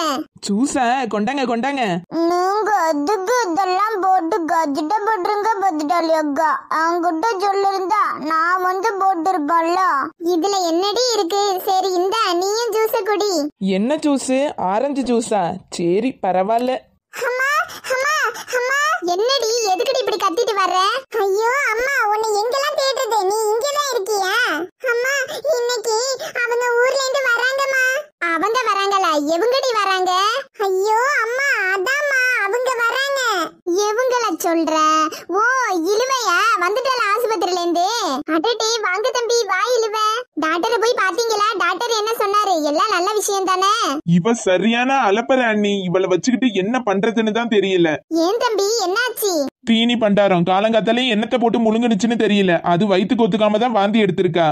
குடிக்கிறேன் ஜூஸா கொண்டாங்க கொண்டாங்க நீங்க அதுக்கு இதெல்லாம் போட்டு கஜிட்ட போட்டுருங்க பத்துட்டாளி அக்கா அவங்கிட்ட சொல்லிருந்தா நான் வந்து போட்டிருப்பேன்ல இதுல என்னடி இருக்கு சரி இந்த நீயும் ஜூஸ குடி என்ன ஜூஸு ஆரஞ்சு ஜூஸா சரி பரவாயில்ல அம்மா அம்மா அம்மா என்னடி எதுக்குடி இப்படி கத்திட்டு வர்ற ஐயோ அம்மா உன்னை எங்கெல்லாம் தேடுறது நீ இங்கதான் இருக்கியா அம்மா இன்னைக்கு அவங்க ஊர்ல இருந்து வராங்கம்மா அவங்க வராங்களா எவங்கடி வராங்க ஐயோ அம்மா அதாம்மா அவங்க வராங்க எவங்கள சொல்ற ஓ இழுவையா வந்துட்டால ஆஸ்பத்திரியில இருந்து அடடே வாங்க தம்பி வா இழுவ டாக்டரை போய் பாத்தீங்களா டாக்டர் என்ன சொன்னாரு எல்லாம் நல்ல விஷயம் தானே இவ சரியான அலப்பற அண்ணி இவளை வச்சுக்கிட்டு என்ன பண்றதுன்னு தான் தெரியல ஏன் தம்பி என்னாச்சு தீனி பண்டாரம் காலங்காத்தாலே என்னத்தை போட்டு முழுங்குனுச்சுன்னு தெரியல அது வயிற்றுக்கு ஒத்துக்காம தான் வாந்தி எடுத்திருக்கா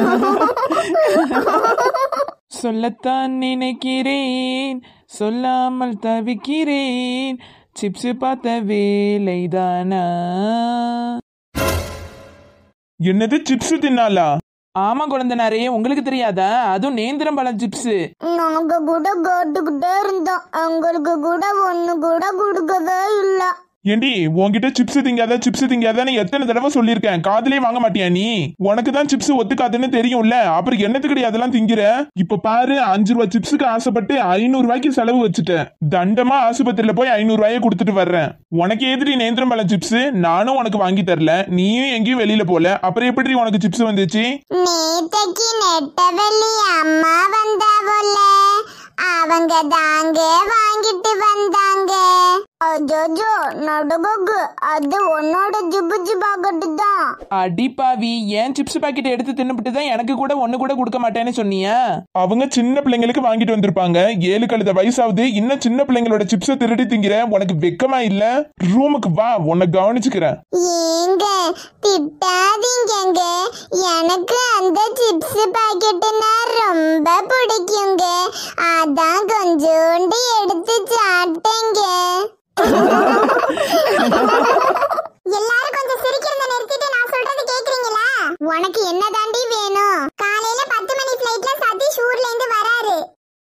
சொல்லத்தான் நினைக்கிறேன் சொல்லாமல் தவிக்கிறேன் சிப்ஸ் பார்த்த வேலைதானா என்னது சிப்ஸ் தின்னாலா ஆமா குழந்தனாரே உங்களுக்கு தெரியாதா அதுவும் நேந்திரம் பழம் சிப்ஸ் நாங்க கூட கேட்டுக்கிட்டே இருந்தோம் எங்களுக்கு கூட ஒண்ணு கூட கொடுக்கவே இல்ல ஏண்டி உன்கிட்ட சிப்ஸ் திங்காத சிப்ஸ் திங்காதன்னு எத்தனை தடவை சொல்லியிருக்கேன் காதுலயே வாங்க மாட்டியா நீ உனக்கு தான் சிப்ஸ் ஒத்துக்காதுன்னு தெரியும்ல அப்புறம் என்னத்துக்கடி அதெல்லாம் திங்கிற இப்ப பாரு அஞ்சு ரூபாய் சிப்ஸுக்கு ஆசைப்பட்டு ஐநூறு ரூபாய்க்கு செலவு வச்சுட்டேன் தண்டமா ஆஸ்பத்திரியில போய் ஐநூறு ரூபாயை கொடுத்துட்டு வர்றேன் உனக்கு எதிரி நேந்திரம் பழம் சிப்ஸ் நானும் உனக்கு வாங்கி தரல நீயும் எங்கேயும் வெளியில போல அப்புறம் எப்படி உனக்கு சிப்ஸ் வந்துச்சு நேத்தைக்கு நெட்டவெள்ளி அம்மா வந்தாவோல அவங்க தாங்க வாங்கிட்டு வந்தாங்க அஜோஜோ நடுகுக்கு அது உன்னோட ஜிபு ஜிபாகட்டு தான் அடிப்பாவி ஏன் சிப்ஸ் பாக்கெட் எடுத்து தின்னுபிட்டு தான் எனக்கு கூட ஒண்ணு கூட கொடுக்க மாட்டேன்னு சொன்னியா அவங்க சின்ன பிள்ளைங்களுக்கு வாங்கிட்டு வந்திருப்பாங்க ஏழு கழுத வயசாவது இன்னும் சின்ன பிள்ளைங்களோட சிப்ஸை திருடி திங்கிற உனக்கு வெக்கமா இல்ல ரூமுக்கு வா உன்னை கவனிச்சுக்கிறேன் ஏங்க திட்டாதீங்கங்க எனக்கு அந்த சிப்ஸ் பாக்கெட்டுனா ரொம்ப பிடிக்குங்க அதான் கொஞ்சோண்டு எடுத்து சாப்பிட்டேங்க எல்லாரும் கொஞ்சம் சிரிக்கிறத நிறுத்திட்டு நான் சொல்றது கேக்குறீங்களா உனக்கு என்ன தாண்டி வேணும் காலையில பத்து மணி ஃபிளைட்ல சதீஷ் ஊர்ல இருந்து வராரு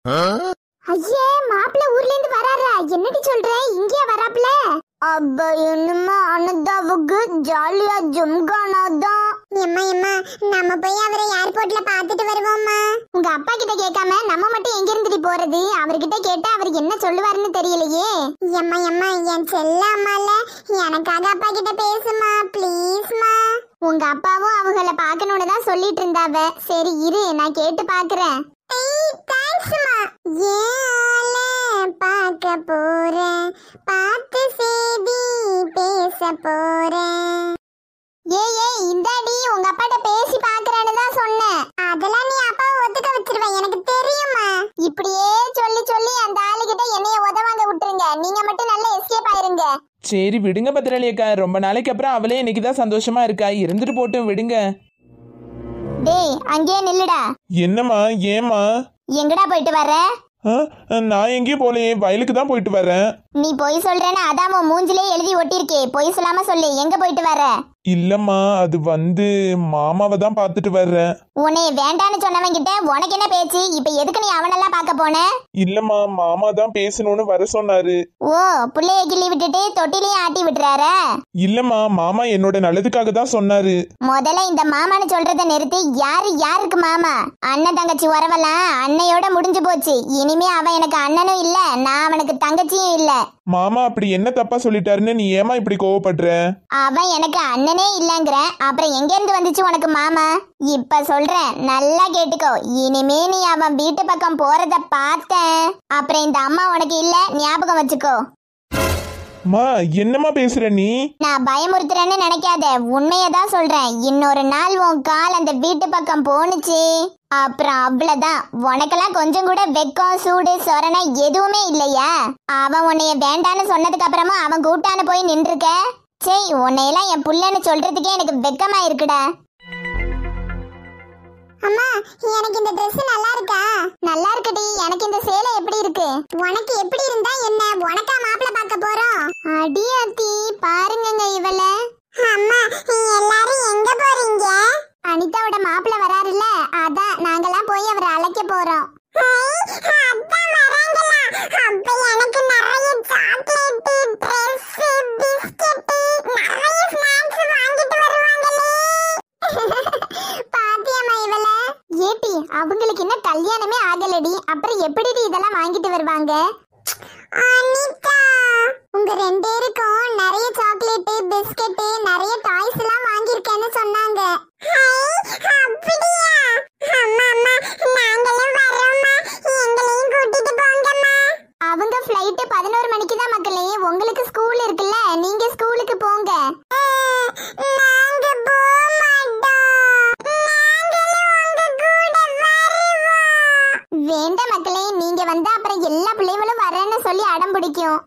ஐயே மாப்பிள்ள ஊர்ல இருந்து வராரா என்னடி சொல்ற இங்கே வராப்ல அப்ப என்னமா அனதாவுக்கு ஜாலியா ஜும்கானாதான் எம்மா எம்மா நம்ம போய் அவரை ஏர்போர்ட்ல பாத்துட்டு வருவோம்மா உங்க அப்பா கிட்ட கேட்காம நம்ம மட்டும் எங்க இருந்துட்டு போறது அவர்கிட்ட கேட்டா அவர் என்ன சொல்லுவாருன்னு தெரியலையே எம்மா எம்மா என் செல்ல அம்மால எனக்காக அப்பா கிட்ட பேசுமா ப்ளீஸ்மா உங்க அப்பாவும் அவங்கள பார்க்கணும்னு தான் சொல்லிட்டு இருந்தாவ சரி இரு நான் கேட்டு பாக்குறேன் தேங்க்ஸ்மா ஏன் பார்க்க போறேன் பார்த்து செய்தி பேச போறேன் ஏய் ஏய் இந்தாடி உங்க அப்பாட்ட பேசி பாக்குறேன்னு தான் சொன்னேன் அதெல்லாம் நீ அப்பாவை ஒத்துக்க வச்சிருவேன் எனக்கு தெரியுமா இப்படியே சொல்லி சொல்லி அந்த ஆளுகிட்ட என்னைய உதவாங்க விட்டுருங்க நீங்க மட்டும் நல்ல எஸ்கேப் ஆயிருங்க சரி விடுங்க பத்திராளி அக்கா ரொம்ப நாளைக்கு அப்புறம் அவளே இன்னைக்கு தான் சந்தோஷமா இருக்கா இருந்துட்டு போட்டும் விடுங்க டேய் அங்கேயே நில்லுடா என்னம்மா ஏம்மா எங்கடா போயிட்டு வர்ற ஆ, நான் எங்கேயும் போலையே வயலுக்கு தான் போயிட்டு வரேன் நீ பொய் சொல்றேன்னு அதான் உன் மூஞ்சிலே எழுதி ஒட்டிருக்கே பொய் சொல்லாம சொல்லு எங்க போயிட்டு வர இல்லம்மா அது வந்து மாமாவை தான் பார்த்துட்டு வர்றேன் உன்னை வேண்டான்னு சொன்னவன் கிட்ட உனக்கு என்ன பேச்சு இப்ப எதுக்கு நீ அவனெல்லாம் பார்க்க போன இல்லம்மா மாமா தான் பேசணும்னு வர சொன்னாரு ஓ புள்ளைய கிள்ளி விட்டுட்டு தொட்டிலையும் ஆட்டி விட்டுறாரா இல்லம்மா மாமா என்னோட நல்லதுக்காக தான் சொன்னாரு முதல்ல இந்த மாமான்னு சொல்றத நிறுத்தி யாரு யாருக்கு மாமா அண்ணன் தங்கச்சி உறவெல்லாம் அன்னையோட முடிஞ்சு போச்சு இனிமே அவன் எனக்கு அண்ணனும் இல்ல நான் அவனுக்கு தங்கச்சியும் இல்ல மாமா அப்படி என்ன தப்பா சொல்லிட்டாருன்னு நீ ஏமா இப்படி கோவப்படுற அவன் எனக்கு அண்ணனே இல்லங்கிற அப்புறம் எங்க இருந்து வந்துச்சு உனக்கு மாமா இப்ப சொல்றேன் நல்லா கேட்டுக்கோ இனிமே நீ அவன் வீட்டு பக்கம் போறத பார்த்தேன் அப்புறம் இந்த அம்மா உனக்கு இல்ல ஞாபகம் வச்சுக்கோ மா என்னம்மா பேசுற நீ நான் பயமுறுத்துறேன்னு நினைக்காத உண்மையை தான் சொல்றேன் இன்னொரு நாள் உன் கால் அந்த வீட்டு பக்கம் போணுச்சு அப்புறம் அவ்வளவுதான் உனக்கெல்லாம் கொஞ்சம் கூட வெக்கம் சூடு சொரணை எதுவுமே இல்லையா அவன் உன்னைய வேண்டான்னு சொன்னதுக்கு அப்புறமா அவன் கூட்டான போய் நின்றுக்க சே உன்னையெல்லாம் என் புள்ளன்னு சொல்றதுக்கே எனக்கு வெக்கமா இருக்குடா அம்மா எனக்கு இந்த Dress நல்லா இருக்கா நல்லா இருக்குடி எனக்கு இந்த சேலை எப்படி இருக்கு உனக்கு எப்படி இருந்தா என்ன உனக்கா மாப்பிள்ள பார்க்க போறோம் அடியாத்தி பாருங்கங்க இவள அம்மா எல்லாரும் எங்க போறீங்க அனிதாவோட மாப்பிள்ள வராருல்ல அதான் நாங்கெல்லாம் போய் அவரை அழைக்க போறோம் வாங்கிட்டு வருவாங்க அனிதா உங்க ரெண்டு பேருக்கும் நிறைய சாக்லேட் பிஸ்கட் நிறைய டாய்ஸ் எல்லாம் வாங்கியிருக்கேன்னு சொன்னாங்க அப்படியா அம்மா அம்மா நாங்களும் வரோம்மா எங்களையும் கூட்டிட்டு போங்கம்மா அவங்க ஃப்ளைட் பதினோரு மணிக்கு தான் மக்களே உங்களுக்கு ஸ்கூல் இருக்குல்ல நீங்க ஸ்கூலுக்கு போங்க நாங்க போக வேண்ட மக்களே நீங்க வந்தா அப்புறம் எல்லா பிள்ளைகளும் வரேன்னு சொல்லி அடம் பிடிக்கும்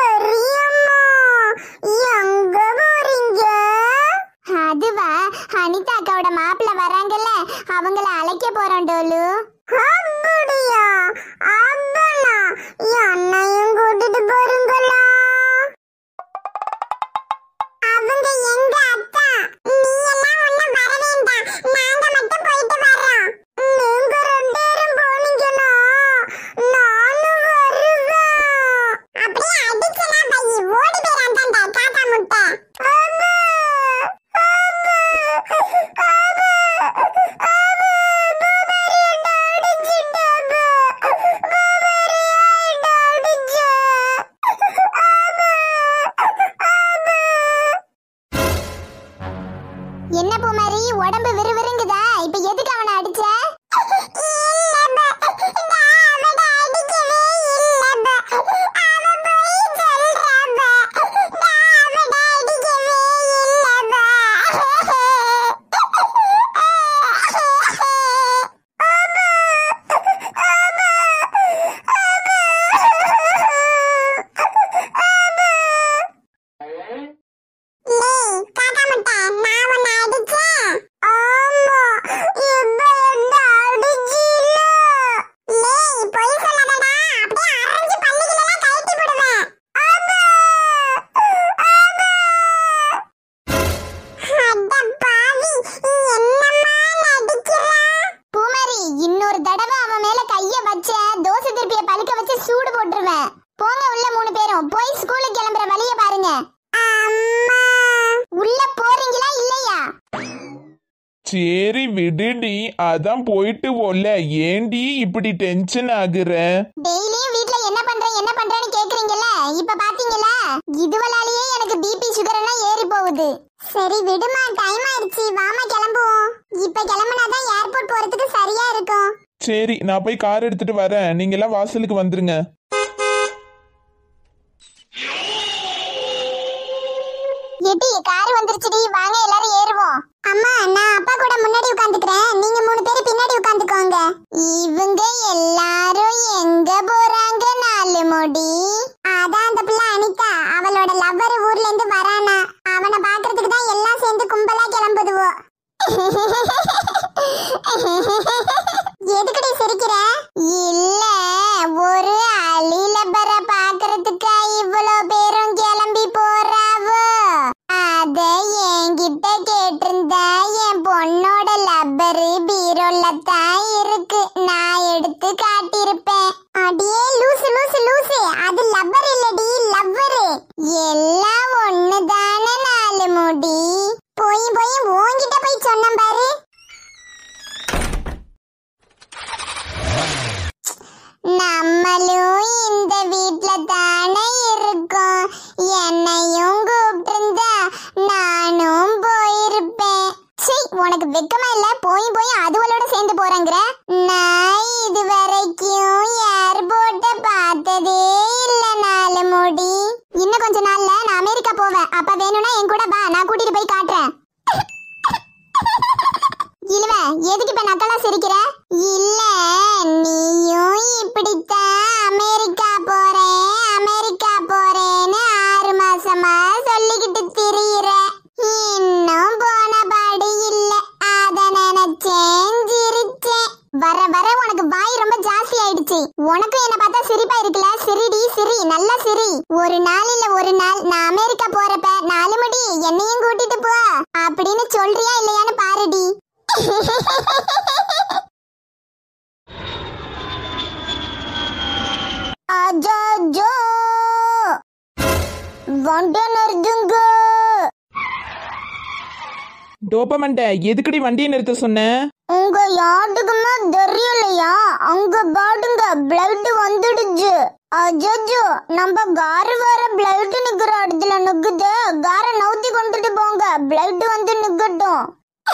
அதுவா அனிதா அக்காவோட மாப்பிள்ள வராங்கல்ல அவங்கள அழைக்க போறோம் டோலு அப்படியா அப்பனா என்னையும் கூட்டிட்டு போறீங்களா அவங்க எங்க அத்தா நீ எல்லாம் ஒண்ணு வர வேண்டாம் நாங்க மட்டும் போயிட்டு வர்றோம் நீங்க ரெண்டு பேரும் போனீங்கன்னா நானும் வருவேன் அப்படியே அடிச்சலாம் பையி ஓடி போயிரான்டா காக்கா முட்டை அம்மா என்ன பூமாரி உடம்பு விறுவிறுங்குதா இப்ப எதுக்கு அவனை அடிச்ச லேய் காக்கா முட்டை நான் உன்னை அடிச்சேன் ஆமா இப்ப என்ன அடிச்சில லேய் பொய் சொல்லாதடா அப்படியே அரைஞ்சு பல்லுகளெல்லாம் கழட்டி போடுவேன் ஆமா ஆமா அட பாவி என்னம்மா நடிக்கிறா பூமாரி இன்னொரு தடவை அவன் மேல கைய வச்ச தோசை திருப்பிய பழுக்க வச்சு சூடு போட்டுருவேன் போங்க உள்ள மூணு பேரும் போய் ஸ்கூலுக்கு கிளம்புற வழிய பாருங்க அம்மா உள்ள போறீங்களா இல்லையா சரி விடுடி அதான் போயிட்டு போல ஏண்டி இப்படி டென்ஷன் ஆகுற டெய்லியும் வீட்ல என்ன பண்றேன் என்ன பண்றேன்னு கேக்குறீங்கல்ல இப்ப பாத்தீங்களா இதுவளாலேயே எனக்கு பிபி சுகர் எல்லாம் ஏறி போகுது சரி விடுமா டைம் ஆயிடுச்சு வாமா கிளம்புவோம் இப்ப கிளம்புனாதான் ஏர்போர்ட் போறதுக்கு சரியா இருக்கும் சரி நான் போய் கார் எடுத்துட்டு வரேன் நீங்க எல்லாம் வாசலுக்கு வந்துருங்க எடி கார் வந்துருச்சுடி வாங்க எல்லாரும் ஏறுவோம் அம்மா நான் அப்பா கூட முன்னாடி உட்காந்துக்கிறேன் நீங்க மூணு பேர் பின்னாடி உட்காந்துக்கோங்க இவங்க எல்லாரும் எங்க போறாங்க நாலு முடி அதான் அந்த பிள்ளை அனிதா அவளோட லவ்வர் ஊர்ல இருந்து வரானா அவனை பாக்குறதுக்கு தான் எல்லாம் சேர்ந்து கும்பலா கிளம்புதுவோ எதுக்குடி சிரிக்கிற இல்ல ஒரு அலிலபர பாக்குறதுக்கா இவ்வளோ பேரும் கிளம்பி போறாவோ அத என்கிட்ட கேட்டிருந்தா என் பொண்ணோட லப்பரு பீரோல தான் இருக்கு நான் எடுத்து காட்டியிருப்பேன் அடியே லூசு லூசு லூசு அது லப்பர் இல்லடி லவ்வரு எல்லாம் ஒண்ணுதானே நாலு முடி போய் போய் உன்கிட்ட போய் சொன்னேன் பாரு நம்மளும் இந்த வீட்ல தானே இருக்கோம் என்னையும் கூப்பிட்டிருந்தா நானும் போயிருப்பேன் சீ உனக்கு வெக்கமா இல்ல போய் போய் அதுவளோட சேர்ந்து போறேங்கிற நான் இது வரைக்கும் ஏர்போர்ட்ட பார்த்ததே இல்ல நாலு முடி இன்னும் கொஞ்ச நாள்ல நான் அமெரிக்கா போவேன் அப்ப வேணும்னா என் கூட வா நான் கூட்டிட்டு போய் காட்டுறேன் இழுவ எதுக்கு இப்ப நக்கலா சிரிக்கிற இல்ல நீயும் இப்படித்தான் அமெரிக்கா போறேன் அமெரிக்கா போறேன்னு ஆறு மாசமா சொல்லிக்கிட்டு திரியிற இன்னும் போன பாடு இல்ல அத நினைச்சேன் சிரிச்சேன் வர வர உனக்கு வாய் ரொம்ப ஜாஸ்தி ஆயிடுச்சு உனக்கும் என்ன பார்த்தா சிரிப்பா இருக்குல்ல சிரிடி சிரி நல்லா சிரி ஒரு நாள் இல்ல ஒரு நாள் நான் அமெரிக்கா போறப்ப நாலு மணி என்னையும் கூட்டிட்டு போ அப்படின்னு சொல்றியா இல்லையான்னு பாருடி அஜாஜோ வண்டன் அர்ஜுங்க டோப்பமண்ட எதுக்குடி வண்டியை நிறுத்த சொன்ன உங்க யாருக்குமே தெரியலையா அங்க பாடுங்க பிளட் வந்துடுச்சு அஜஜோ நம்ம கார் வர பிளட் நிக்கிற இடத்துல நிக்குது கார நவுத்தி கொண்டுட்டு போங்க பிளட் வந்து நிக்கட்டும்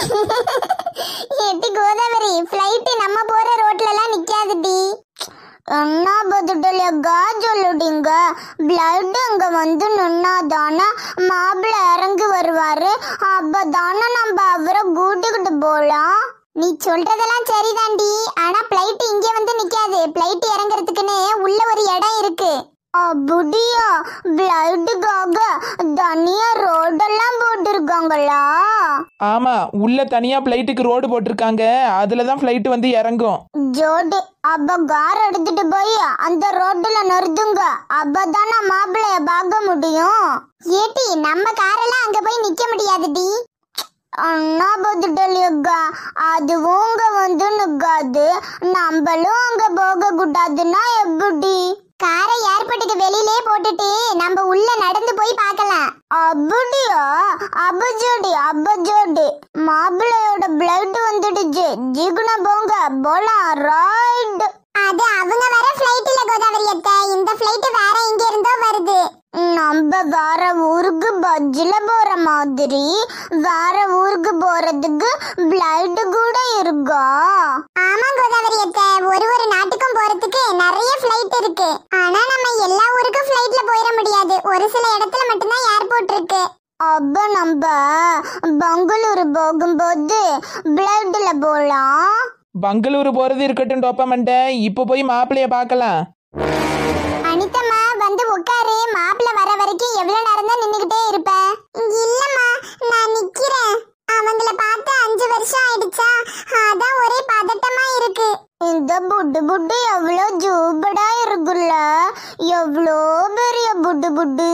எட்டி கோதாவரி ஃப்ளைட் நம்ம போற ரோட்ல எல்லாம் நிக்காதுடி என்ன பதிடலையக்கா சொல்லுடிங்க பிளட் அங்க வந்து நின்னாதானே மாப்பிள்ளை இறங்கி வருவாரு அப்பதானே நம்ம அவரை கூட்டிக்கிட்டு போலாம் நீ சொல்றதெல்லாம் சரிதாண்டி ஆனா பிளைட் இங்க வந்து நிக்காது பிளைட் இறங்குறதுக்குன்னு உள்ள ஒரு இடம் இருக்கு அப்படியா பிளைட்டுக்காக தனியா ரோடெல்லாம் போட்டிருக்காங்களா ஆமா உள்ள தனியா பிளைட்டுக்கு ரோடு போட்டிருக்காங்க அதுல தான் ஃப்ளைட் வந்து இறங்கும் ஜோடி அப்ப கார் எடுத்துட்டு போய் அந்த ரோட்டுல நிறுத்துங்க அப்பதானே மாப்பிள்ளைய பார்க்க முடியும் ஏட்டி நம்ம காரெல்லாம் அங்க போய் நிக்க முடியாதுடி அண்ணா பத்துட்டலியக்கா அதுவும் அங்க வந்து நிக்காது நம்மளும் அங்க போக கூடாதுன்னா எப்படி காரை ஏர்போர்ட்டுக்கு வெளியிலே போட்டுட்டு நம்ம உள்ள நடந்து போய் பார்க்கலாம் அப்படியா அப்ப ஜோடி அப்ப ஜோடி மாப்பிள்ளையோட பிளட் வந்துடுச்சு ஜிகுனா போங்க போலாம் ரைட் அது அவங்க வர ஃப்ளைட்ல கோதாவரி அத்தை இந்த ஃப்ளைட் வேற எங்க இருந்தோ வருது நம்ம வேற ஊருக்கு பஜ்ஜில போற மாதிரி வேற ஊருக்கு போறதுக்கு பிளைட் கூட இருக்கா ஆமா கோதாவரி அத்தை ஒரு ஒரு நாட்டுக்கும் போறதுக்கு நிறைய ஃப்ளைட் இருக்கு ஆனா நம்ம எல்லா ஊருக்கும் ஃப்ளைட்ல போயிட முடியாது ஒரு சில இடத்துல மட்டும்தான் ஏர்போர்ட் இருக்கு அப்ப நம்ம பெங்களூரு போகும்போது பிளைட்ல போலாம் பங்களூரு போறது இருக்கட்டும் டோப்பமண்ட இப்போ போய் மாப்பிள்ளைய பார்க்கலாம் அனிதம்மா வந்து உட்காரு மாப்பிள்ள வர வரைக்கும் எவ்வளவு நேரம் தான் நின்னுகிட்டே இருப்ப இல்லம்மா நான் நிக்கிறேன் அவங்கள பார்த்து அஞ்சு வருஷம் ஆயிடுச்சா அதான் ஒரே பதட்டமா இருக்கு இந்த புட்டு புட்டு எவ்வளோ ஜூபடா இருக்குல்ல எவ்வளோ பெரிய புட்டு புட்டு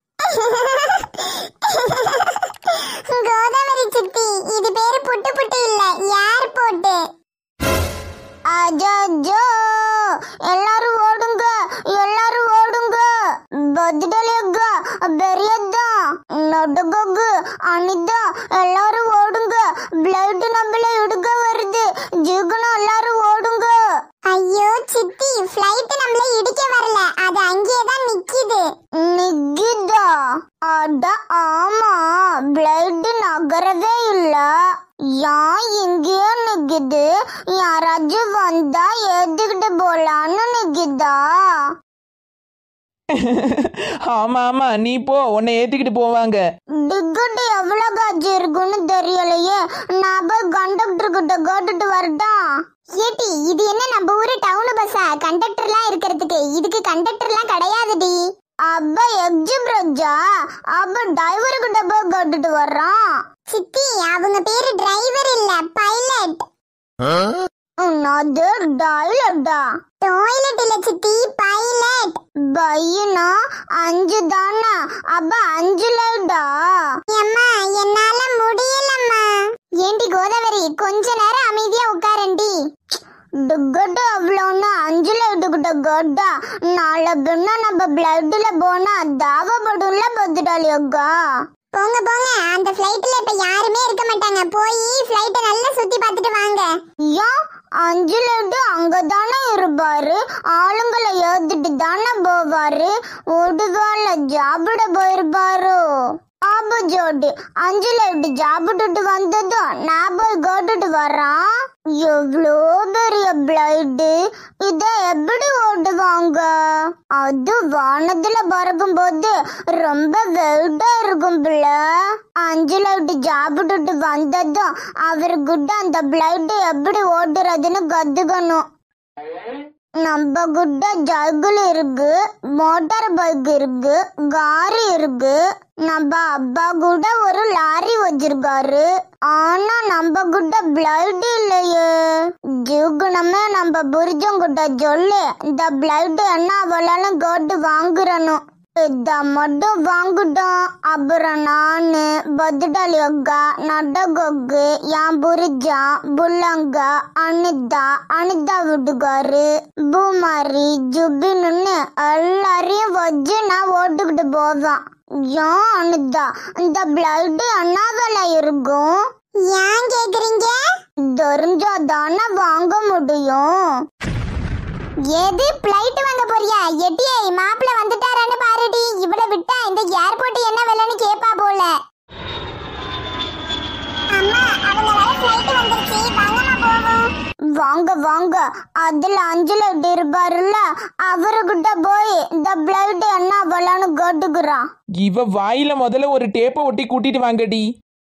கோதாவரி சித்தி இது பேரு புட்டு புட்டு இல்ல ஏர்போர்ட் அஜோ எல்லாரும் ஓடுங்க எல்லாரும் ஓடுங்க பத்திடலியங்க பெரியதா நடுகங்க அனிதா எல்லாரும் ஓடுங்க பிளட் நம்மள எடுக்க வருது ஜிகுனா எல்லாரும் ஓடுங்க ஐயோ சித்தி ஃப்ளைட் நம்மள இடிக்க வரல அது அங்கேயே தான் நிக்குது நிக்குதா அட ஆமா பிளட் நகரவே இல்ல ஏன் இங்கேயே நிக்குது யாராச்சும் வந்தா ஏத்துக்கிட்டு போலான்னு நிக்குதா ஆமா ஆமா நீ போ உன்னை ஏத்திக்கிட்டு போவாங்க டிக்கெட் எவ்வளவு காட்சி இருக்குன்னு தெரியலையே நான் போய் கண்டக்டர் கிட்ட கேட்டுட்டு வரட்டா ஏட்டி இது என்ன நம்ம ஊரு டவுன் பஸ்ஸா கண்டக்டர்லாம் இருக்கிறதுக்கு இதுக்கு கண்டக்டர்லாம் கிடையாதுடி அப்ப எக்ஜி பிரஜா அப்ப டிரைவர் கிட்ட போய் கேட்டுட்டு வர்றான் சித்தி அவங்க பேரு டிரைவர் இல்ல பைலட் உன்னது டாய்லெட்டா டாய்லெட் இல்ல சித்தி பைலட் பையனா அஞ்சு தானா அப்ப அஞ்சு லைட்டா அம்மா என்னால முடியலம்மா ஏண்டி கோதாவரி கொஞ்ச நேரம் அமைதியா உட்காரண்டி டிக்கெட் அவ்வளோன்னு அஞ்சு லைட்டுக்கிட்ட கேட்டா நாளை பின்ன நம்ம பிளட்ல போனா தாவப்படும்ல பத்துட்டாளி அக்கா போங்க போங்க அந்த ஃப்ளைட்ல இப்ப யாருமே இருக்க மாட்டாங்க போய் ஃப்ளைட்டை நல்லா சுத்தி பார்த்துட்டு வாங்க ஏன் அஞ்சு லட்டு அங்கதானே இருப்பாரு ஆளுங்களை ஏத்துட்டு தானே போவாரு ஒருவேளை ஜாபிட போயிருப்பாரோ ஆபு ஜோடி அஞ்சு லட்டு ஜாபிட்டுட்டு வந்ததும் நான் போய் கேட்டுட்டு வர்றான் எவ்வளோ பெரிய பிளைட்டு இத எப்படி ஓட்டுவாங்க அது வானத்துல பறக்கும் போது ரொம்ப வெயிட்டா இருக்கும் பிள்ள அஞ்சு லைட்டு சாப்பிட்டுட்டு வந்ததும் அவர்கிட்ட அந்த பிளைட் எப்படி ஓட்டுறதுன்னு கத்துக்கணும் நம்ம கிட்ட ஜைக்கிள் இருக்கு மோட்டார் பைக் இருக்கு காரி இருக்கு நம்ம அப்பா கூட ஒரு லாரி வச்சிருக்காரு ஆனா நம்ம கிட்ட பிளைட் இல்லையே ஜீகுணமே நம்ம புரிஜம் கிட்ட சொல்லி இந்த பிளைட் என்ன அவளாலும் கேட்டு வாங்குறணும் இத மட்டும் வாங்கிட்டோம் அப்புறம் நானு பத்துடாலி அக்கா நடகொக்கு என் புரிஜா புல்லங்க அனிதா அனிதா வீட்டுக்காரு பூமாரி ஜுபின்னு எல்லாரையும் வச்சு நான் ஓட்டுக்கிட்டு போவேன் ஏன் அனிதா இந்த பிளைட் என்ன விலை இருக்கும் ஏன் கேக்குறீங்க தெரிஞ்சா தானே வாங்க முடியும் எது பிளைட் வாங்க போறியா எட்டியே மாப்பிள்ள வந்துட்டாரான்னு பாருடி இவள விட்டா இந்த ஏர்போர்ட் என்ன விலைன்னு கேப்பா போல அம்மா அவங்க ஃளைட் வந்துருச்சு வாங்கமா போவோம் வாங்க வாங்க அதுல அஞ்சுல இருப்பாருல்ல அவருகிட்ட போய் இந்த பிளைட் என்ன விலைன்னு கேட்டுக்கிறான் இவ வாயில முதல்ல ஒரு டேப்பை ஒட்டி கூட்டிட்டு வாங்கடி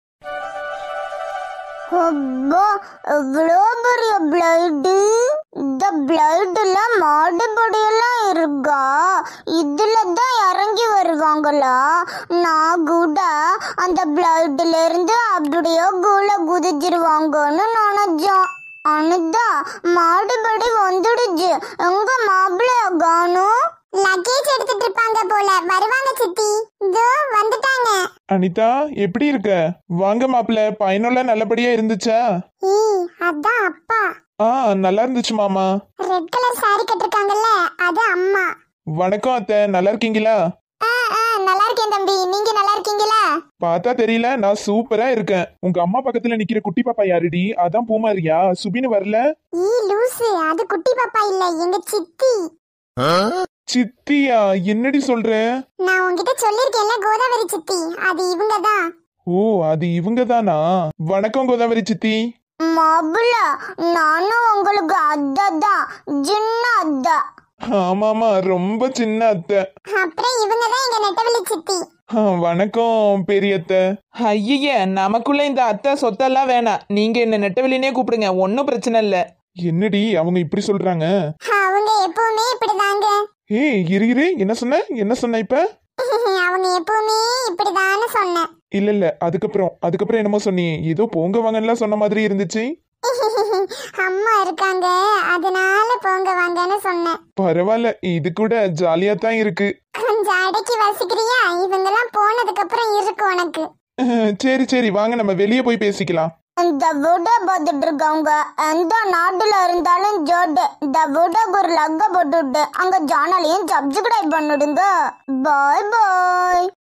அப்பா எவ்வளோ பெரிய பிளைடு இந்த பிளைடுல மாடுபடியெல்லாம் இருக்கா இதுல தான் இறங்கி வருவாங்களா நான் கூட அந்த பிளைட்ல இருந்து அப்படியே கூல குதிச்சிருவாங்கன்னு நினைச்சோம் அனுதான் மாடுபடி வந்துடுச்சு எங்க மாப்பிள்ளைய காணும் லக்கேஜ் எடுத்துட்டு இருப்பாங்க போல வருவாங்க சித்தி இதோ வந்துட்டாங்க அனிதா எப்படி இருக்க வாங்க மாப்பிள்ள பயனுள்ள நல்லபடியா இருந்துச்சா ஏய் அதான் அப்பா ஆ நல்லா இருந்துச்சு மாமா ரெட் கலர் saree கட்டிருக்காங்கல்ல அது அம்மா வணக்கம் அத்தை நல்லா இருக்கீங்களா ஆ ஆ நல்லா இருக்கேன் தம்பி நீங்க நல்லா இருக்கீங்களா பார்த்தா தெரியல நான் சூப்பரா இருக்கேன் உங்க அம்மா பக்கத்துல நிக்கிற குட்டி பாப்பா யாருடி அதான் பூமாரியா சுபின்னு வரல ஈ லூசு அது குட்டி பாப்பா இல்ல எங்க சித்தி சித்தியா என்னடி சொல்ற நான் உன்கிட்ட சொல்லிருக்கேன்ல கோதாவரி சித்தி அது இவங்க தான் ஓ அது இவங்க தானா வணக்கம் கோதாவரி சித்தி மாப்பிள்ள நானும் உங்களுக்கு அத்தை தான் சின்ன அத்தை ஆமாமா ரொம்ப சின்ன அத்தை அப்புறம் இவங்க தான் எங்க நெட்டவெளி சித்தி ஆ, வணக்கம் பெரியத்தை ஐய நமக்குள்ள இந்த அத்தை சொத்தெல்லாம் வேணாம் நீங்க என்ன நெட்டவெளினே கூப்பிடுங்க ஒன்றும் பிரச்சனை இல்லை என்னடி அவங்க இப்படி சொல்றாங்க அவங்க எப்பவுமே இப்படிதாங்க ஏய் இரு இரு என்ன சொன்ன என்ன சொன்ன இப்ப அவங்க எப்பவுமே இப்படிதான்னு சொன்னேன் இல்ல இல்ல அதுக்கப்புறம் அதுக்கப்புறம் என்னமோ சொன்னியே ஏதோ போங்க வாங்கலாம் சொன்ன மாதிரி இருந்துச்சு அம்மா இருக்காங்க அதனால போங்க வாங்கன்னு சொன்னேன் பரவாயில்ல இது கூட ஜாலியா தான் இருக்கு கொஞ்சம் அடக்கி வசிக்கிறியா இவங்கெல்லாம் போனதுக்கு அப்புறம் இருக்கு உனக்கு சரி சரி வாங்க நம்ம வெளியே போய் பேசிக்கலாம் இந்த வீடியோ பார்த்துட்டு இருக்கவங்க எந்த நாட்டுல இருந்தாலும் ஜோடு இந்த வீடியோக்கு ஒரு லக்க போட்டுவிட்டு அங்க சேனலையும் சப்ஸ்கிரைப் பண்ணிடுங்க பாய் பாய்